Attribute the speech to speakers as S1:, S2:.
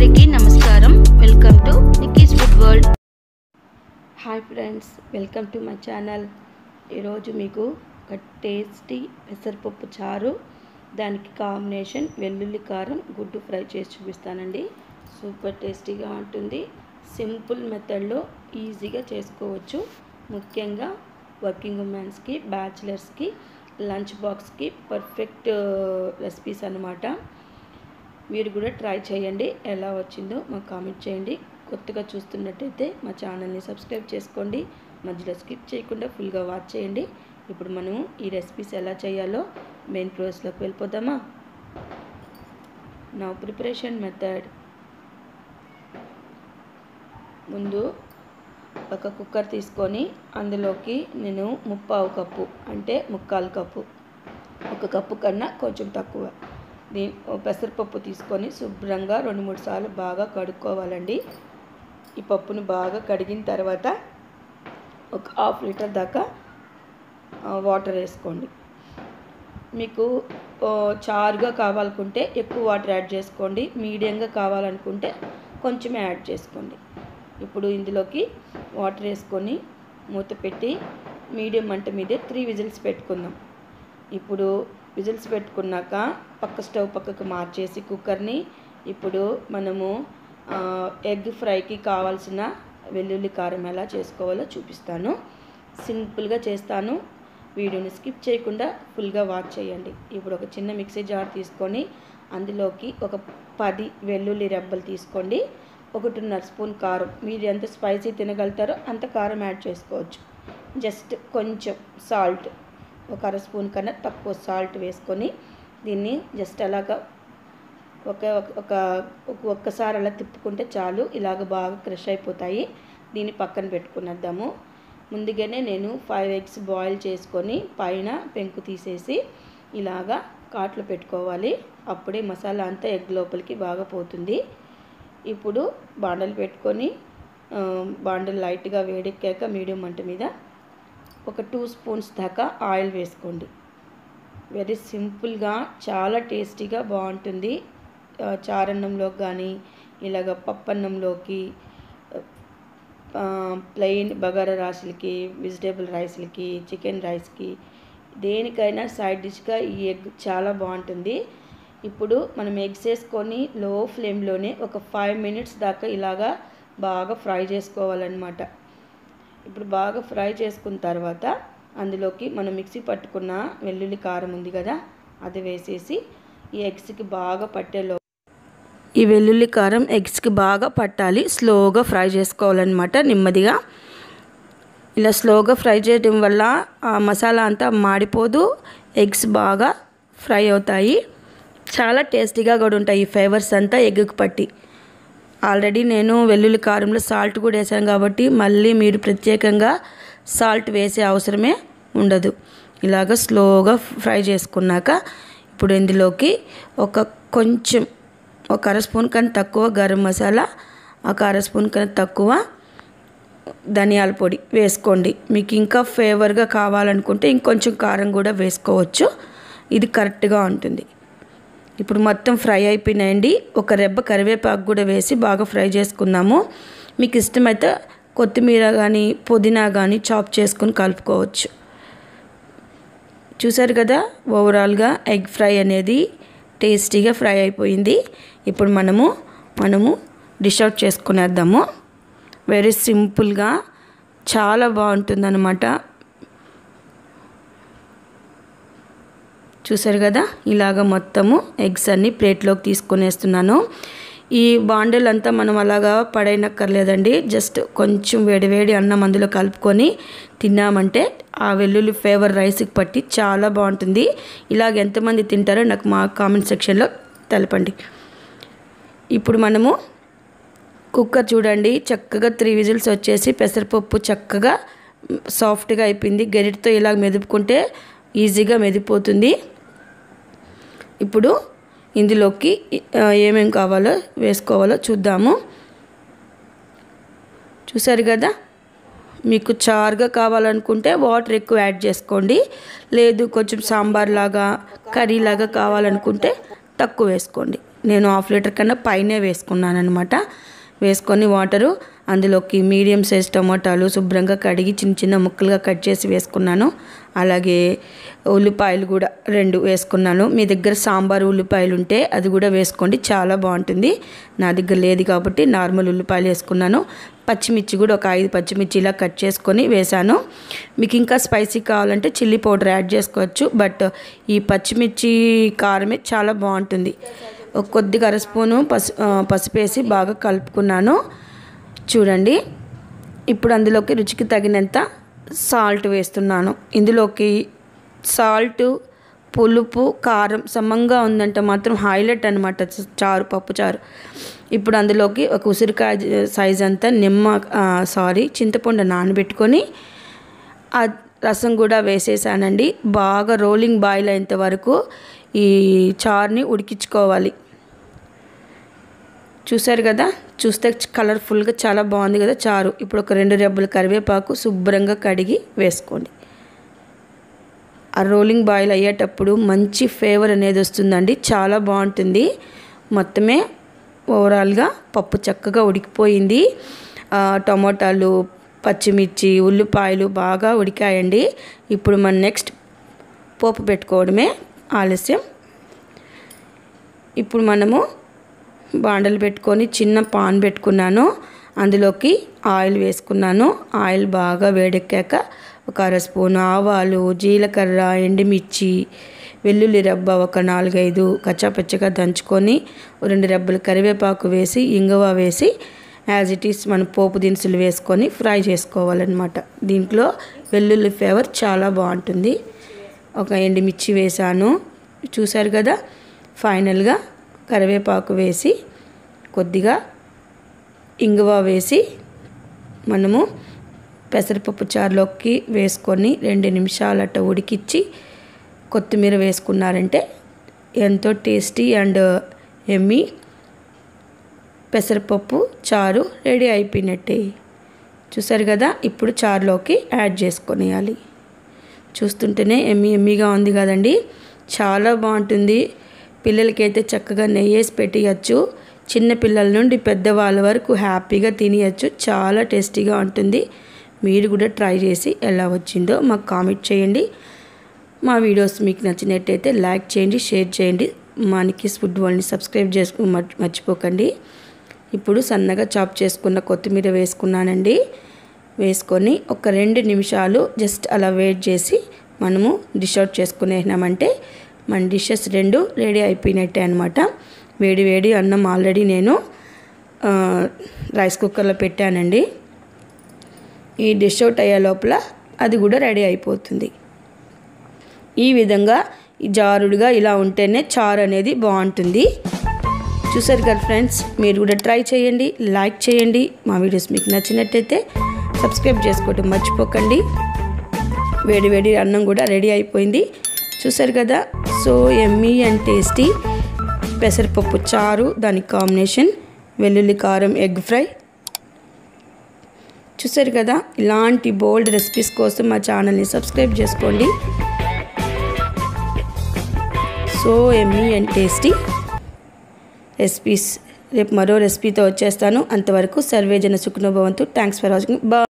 S1: అందరికీ నమస్కారం welcome to Nikki's food world
S2: hi friends welcome to my channel ఈరోజు మీకు ఒక టేస్టీ పెసరపప్పు చారు దానికి కాంబినేషన్ వెల్లుల్లి కారం గుడ్డు ఫ్రై చేసి చూపిస్తానండి సూపర్ టేస్టీగా ఉంటుంది సింపుల్ మెథడ్లో ఈజీగా చేసుకోవచ్చు ముఖ్యంగా వర్కింగ్ ఉమెన్స్కి బ్యాచిలర్స్కి లంచ్ బాక్స్కి పర్ఫెక్ట్ రెసిపీస్ అన్నమాట మీరు కూడా ట్రై చేయండి ఎలా వచ్చిందో మాకు కామెంట్ చేయండి కొత్తగా చూస్తున్నట్టయితే మా ఛానల్ని సబ్స్క్రైబ్ చేసుకోండి మధ్యలో స్కిప్ చేయకుండా ఫుల్గా వాచ్ చేయండి ఇప్పుడు మనము ఈ రెసిపీస్ ఎలా చేయాలో మెయిన్ ప్రాసెస్లోకి వెళ్ళిపోదామా నా ప్రిపరేషన్ మెథడ్ ముందు ఒక కుక్కర్ తీసుకొని అందులోకి నేను ముప్పావు కప్పు అంటే ముక్కాలు కప్పు ఒక కప్పు కన్నా కొంచెం తక్కువ దీని పెసరపప్పు తీసుకొని శుభ్రంగా రెండు మూడు సార్లు బాగా కడుక్కోవాలండి ఈ పప్పును బాగా కడిగిన తర్వాత ఒక హాఫ్ లీటర్ దాకా వాటర్ వేసుకోండి మీకు చారుగా కావాలనుకుంటే ఎక్కువ వాటర్ యాడ్ చేసుకోండి మీడియంగా కావాలనుకుంటే కొంచెమే యాడ్ చేసుకోండి ఇప్పుడు ఇందులోకి వాటర్ వేసుకొని మూత పెట్టి మీడియం మంట మీదే త్రీ విజిల్స్ పెట్టుకుందాం ఇప్పుడు విజిల్స్ పెట్టుకున్నాక పక్క స్టవ్ పక్కకు మార్చేసి కుక్కర్ని ఇప్పుడు మనము ఎగ్ ఫ్రైకి కావాల్సిన వెల్లుల్లి కారం ఎలా చేసుకోవాలో చూపిస్తాను సింపుల్గా చేస్తాను వీడియోని స్కిప్ చేయకుండా ఫుల్గా వాచ్ చేయండి ఇప్పుడు ఒక చిన్న మిక్సీ జార్ తీసుకొని అందులోకి ఒక పది వెల్లుల్లి రెబ్బలు తీసుకోండి ఒకటిన్నర స్పూన్ కారం మీరు ఎంత స్పైసీ తినగలుగుతారో అంత కారం యాడ్ చేసుకోవచ్చు జస్ట్ కొంచెం సాల్ట్ ఒక అర స్పూన్ కన్నా తక్కువ సాల్ట్ వేసుకొని దీన్ని జస్ట్ అలాగా ఒక ఒక ఒక్కసారి అలా తిప్పుకుంటే చాలు ఇలాగ బాగా క్రష్ అయిపోతాయి దీన్ని పక్కన పెట్టుకునేద్దాము ముందుగానే నేను ఫైవ్ ఎగ్స్ బాయిల్ చేసుకొని పైన పెంకు తీసేసి ఇలాగా కాట్లు పెట్టుకోవాలి అప్పుడే మసాలా అంతా ఎగ్ లోపలికి బాగా పోతుంది ఇప్పుడు బాండలు పెట్టుకొని బాండలు లైట్గా వేడెక్కాక మీడియం మంట మీద ఒక టూ స్పూన్స్ దాకా ఆయిల్ వేసుకోండి వెరీ సింపుల్గా చాలా టేస్టీగా బాగుంటుంది చారన్నంలోకి కానీ ఇలాగ పప్పన్నంలోకి ప్లెయిన్ బగారా రైస్లకి వెజిటేబుల్ రైస్లకి చికెన్ రైస్కి దేనికైనా సైడ్ డిష్గా ఈ ఎగ్ చాలా బాగుంటుంది ఇప్పుడు మనం ఎగ్స్ వేసుకొని లో ఫ్లేమ్లోనే ఒక ఫైవ్ మినిట్స్ దాకా ఇలాగా బాగా ఫ్రై చేసుకోవాలన్నమాట ఇప్పుడు బాగా ఫ్రై చేసుకున్న తర్వాత అందులోకి మనం మిక్సీ పట్టుకున్న వెల్లుల్లి కారం ఉంది కదా అది వేసేసి ఈ ఎగ్స్కి బాగా పట్టేలో ఈ వెల్లుల్లి కారం ఎగ్స్కి బాగా పట్టాలి స్లోగా ఫ్రై చేసుకోవాలన్నమాట నెమ్మదిగా ఇలా స్లోగా ఫ్రై చేయడం వల్ల ఆ మసాలా అంతా మాడిపోదు ఎగ్స్ బాగా ఫ్రై అవుతాయి చాలా టేస్టీగా కూడా ఉంటాయి ఈ ఫ్లేవర్స్ అంతా ఎగ్గుకు పట్టి ఆల్రెడీ నేను వెల్లుల్లి కారంలో సాల్ట్ కూడా వేసాను కాబట్టి మళ్ళీ మీరు ప్రత్యేకంగా సాల్ట్ వేసే అవసరమే ఉండదు ఇలాగ స్లోగా ఫ్రై చేసుకున్నాక ఇప్పుడు ఇందులోకి ఒక కొంచెం ఒక అర స్పూన్ కన్నా తక్కువ గరం మసాలా ఒక అర స్పూన్ కన్నా తక్కువ ధనియాల పొడి వేసుకోండి మీకు ఇంకా ఫేవర్గా కావాలనుకుంటే ఇంకొంచెం కారం కూడా వేసుకోవచ్చు ఇది కరెక్ట్గా ఉంటుంది ఇప్పుడు మొత్తం ఫ్రై అయిపోయినాయండి ఒక రెబ్బ కరివేపాకు కూడా వేసి బాగా ఫ్రై చేసుకున్నాము మీకు ఇష్టమైతే కొత్తిమీర కానీ పుదీనా కానీ చాప్ చేసుకొని కలుపుకోవచ్చు చూసారు కదా ఓవరాల్గా ఎగ్ ఫ్రై అనేది టేస్టీగా ఫ్రై అయిపోయింది ఇప్పుడు మనము మనము డిష్ అవుట్ చేసుకునేద్దాము వెరీ సింపుల్గా చాలా బాగుంటుందన్నమాట చూసారు కదా ఇలాగ మొత్తము ఎగ్స్ అన్ని ప్లేట్లోకి తీసుకునేస్తున్నాను ఈ బాండిల్ అంతా మనం అలాగా పడైనక్కర్లేదండి జస్ట్ కొంచెం వేడివేడి అన్నం అందులో కలుపుకొని తిన్నామంటే ఆ వెల్లుల్లి ఫ్లేవర్ రైస్కి పట్టి చాలా బాగుంటుంది ఇలాగ ఎంతమంది తింటారో నాకు మా కామెంట్ సెక్షన్లో తెలపండి ఇప్పుడు మనము కుక్కర్ చూడండి చక్కగా త్రీ విజిల్స్ వచ్చేసి పెసరపప్పు చక్కగా సాఫ్ట్గా అయిపోయింది గరిటతో ఇలా మెదుపుకుంటే ఈజీగా మెదిపోతుంది ఇప్పుడు ఇందులోకి ఏమేం కావాలో వేసుకోవాలో చూద్దాము చూసారు కదా మీకు చారుగా కావాలనుకుంటే వాటర్ ఎక్కువ యాడ్ చేసుకోండి లేదు కొంచెం సాంబార్ లాగా కర్రీ లాగా కావాలనుకుంటే తక్కువ వేసుకోండి నేను హాఫ్ లీటర్ కన్నా పైనే వేసుకున్నాను అనమాట వేసుకొని వాటరు అందులోకి మీడియం సైజ్ టమాటాలు శుభ్రంగా కడిగి చిన్న చిన్న ముక్కలుగా కట్ చేసి వేసుకున్నాను అలాగే ఉల్లిపాయలు కూడా రెండు వేసుకున్నాను మీ దగ్గర సాంబార్ ఉల్లిపాయలు ఉంటే అది కూడా వేసుకోండి చాలా బాగుంటుంది నా దగ్గర లేదు కాబట్టి నార్మల్ ఉల్లిపాయలు వేసుకున్నాను పచ్చిమిర్చి కూడా ఒక ఐదు పచ్చిమిర్చి ఇలా కట్ చేసుకొని వేశాను మీకు ఇంకా స్పైసీ కావాలంటే చిల్లీ పౌడర్ యాడ్ చేసుకోవచ్చు బట్ ఈ పచ్చిమిర్చి కారమే చాలా బాగుంటుంది ఒక కొద్దిగా అర స్పూను పసు పసుపు వేసి బాగా కలుపుకున్నాను చూడండి ఇప్పుడు అందులోకి రుచికి తగినంత సాల్ట్ వేస్తున్నాను ఇందులోకి సాల్ట్ పులుపు కారం సమంగా ఉందంటే మాత్రం హైలైట్ అనమాట చారు పప్పు చారు ఇప్పుడు అందులోకి ఒక ఉసిరికాయ సైజ్ అంతా నిమ్మ సారీ చింతపండు నానబెట్టుకొని ఆ రసం కూడా వేసేసానండి బాగా రోలింగ్ బాయిల్ అయ్యేంత వరకు ఈ చారుని ఉడికించుకోవాలి చూసారు కదా చూస్తే కలర్ఫుల్గా చాలా బాగుంది కదా చారు ఇప్పుడు ఒక రెండు రెబ్బలు కరివేపాకు శుభ్రంగా కడిగి వేసుకోండి ఆ రోలింగ్ బాయిల్ అయ్యేటప్పుడు మంచి ఫ్లేవర్ అనేది వస్తుందండి చాలా బాగుంటుంది మొత్తమే ఓవరాల్గా పప్పు చక్కగా ఉడికిపోయింది టమోటాలు పచ్చిమిర్చి ఉల్లిపాయలు బాగా ఉడికాయండి ఇప్పుడు మన నెక్స్ట్ పోపు పెట్టుకోవడమే ఆలస్యం ఇప్పుడు మనము బాండలు పెట్టుకొని చిన్న పాన్ పెట్టుకున్నాను అందులోకి ఆయిల్ వేసుకున్నాను ఆయిల్ బాగా వేడెక్కాక ఒక అర స్పూన్ ఆవాలు జీలకర్ర ఎండుమిర్చి వెల్లుల్లి రెబ్బ ఒక నాలుగైదు కచ్చాపచ్చగా దంచుకొని రెండు రెబ్బలు కరివేపాకు వేసి ఇంగువ వేసి యాజ్ ఇట్ ఈస్ మన పోపు దినుసులు వేసుకొని ఫ్రై చేసుకోవాలన్నమాట దీంట్లో వెల్లుల్లి ఫ్లేవర్ చాలా బాగుంటుంది ఒక ఎండుమిర్చి వేసాను చూసారు కదా ఫైనల్గా కరివేపాకు వేసి కొద్దిగా ఇంగువ వేసి మనము పెసరపప్పు చారులోకి వేసుకొని రెండు నిమిషాలు అట్ట ఉడికిచ్చి కొత్తిమీర వేసుకున్నారంటే ఎంతో టేస్టీ అండ్ ఎమ్మి పెసరపప్పు చారు రెడీ అయిపోయినట్టే చూసారు కదా ఇప్పుడు చారులోకి యాడ్ చేసుకొనేయాలి చూస్తుంటేనే ఎమ్మి ఎమ్మిగా ఉంది కదండి చాలా బాగుంటుంది పిల్లలకైతే చక్కగా నెయ్యి వేసి పెట్టియచ్చు చిన్న పిల్లల నుండి పెద్దవాళ్ళ వరకు హ్యాపీగా తినేయచ్చు చాలా టేస్టీగా ఉంటుంది మీరు కూడా ట్రై చేసి ఎలా వచ్చిందో మాకు కామెంట్ చేయండి మా వీడియోస్ మీకు నచ్చినట్టయితే లైక్ చేయండి షేర్ చేయండి మా నిక్కీస్ ఫుడ్ వరల్డ్ని సబ్స్క్రైబ్ చేసుకుని మర్చిపోకండి ఇప్పుడు సన్నగా చాప్ చేసుకున్న కొత్తిమీర వేసుకున్నానండి వేసుకొని ఒక రెండు నిమిషాలు జస్ట్ అలా వెయిట్ చేసి మనము డిష్ అవుట్ చేసుకునేసినామంటే మన డిషెస్ రెండు రెడీ అయిపోయినట్టే అనమాట వేడి వేడి అన్నం ఆల్రెడీ నేను రైస్ కుక్కర్లో పెట్టానండి ఈ డిష్ అవుట్ అయ్యే లోపల అది కూడా రెడీ అయిపోతుంది ఈ విధంగా జారుడుగా ఇలా ఉంటేనే చారు అనేది బాగుంటుంది చూసారు కదా ఫ్రెండ్స్ మీరు కూడా ట్రై చేయండి లైక్ చేయండి మా వీడియోస్ మీకు నచ్చినట్టయితే సబ్స్క్రైబ్ చేసుకోవటం మర్చిపోకండి వేడి వేడి అన్నం కూడా రెడీ అయిపోయింది చూసారు కదా సో ఎమ్మీ అండ్ టేస్టీ పెసరపప్పు చారు దానికి కాంబినేషన్ వెల్లుల్లి కారం ఎగ్ ఫ్రై చూసారు కదా ఇలాంటి బోల్డ్ రెసిపీస్ కోసం మా ఛానల్ని సబ్స్క్రైబ్ చేసుకోండి so yummy and tasty recipes రేపు మరో రెసిపీతో వచ్చేస్తాను అంతవరకు సర్వేజన సుఖనోభవంతు థ్యాంక్స్ ఫర్ వాచింగ్ బా